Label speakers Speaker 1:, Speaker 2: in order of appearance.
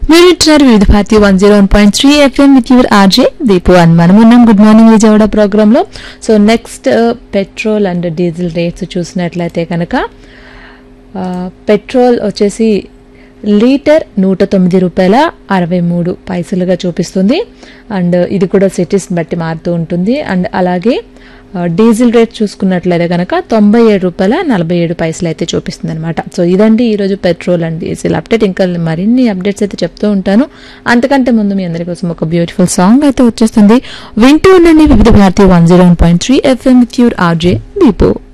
Speaker 1: మీరు ఇచ్చారు Vividh Bharati one zero one point three FM with your RJ Deepu and మనం ఉన్నాం గుడ్ మార్నింగ్ విజయవాడ ప్రోగ్రామ్ లో so next petrol and diesel rates చూసినట్లయితే కనుక ఆ, పెట్రోల్ వచ్చేసి లీటర్ నూట తొమ్మిది రూపాయల అరవై మూడు పైసలుగా చూపిస్తుంది అండ్ ఇది కూడా సిటీస్ బట్టి మారుతూ ఉంటుంది అండ్ అలాగే ఆ, డీజిల్ రేట్ చూసుకున్నట్లయితే కనుక తొంభై ఏడు రూపాయల నలభై ఏడు పైసలు అయితే చూపిస్తుంది అనమాట సో ఇదండి ఈరోజు పెట్రోల్ అండ్ డీజిల్ అప్డేట్ ఇంకా మరిన్ని అప్డేట్స్ అయితే చెప్తూ ఉంటాను అంతకంటే ముందు మీ అందరి కోసం ఒక బ్యూటిఫుల్ సాంగ్ అయితే వచ్చేస్తుంది వింటూ ఉండండి Vividh Bharati one zero one point three FM with your RJ Deepu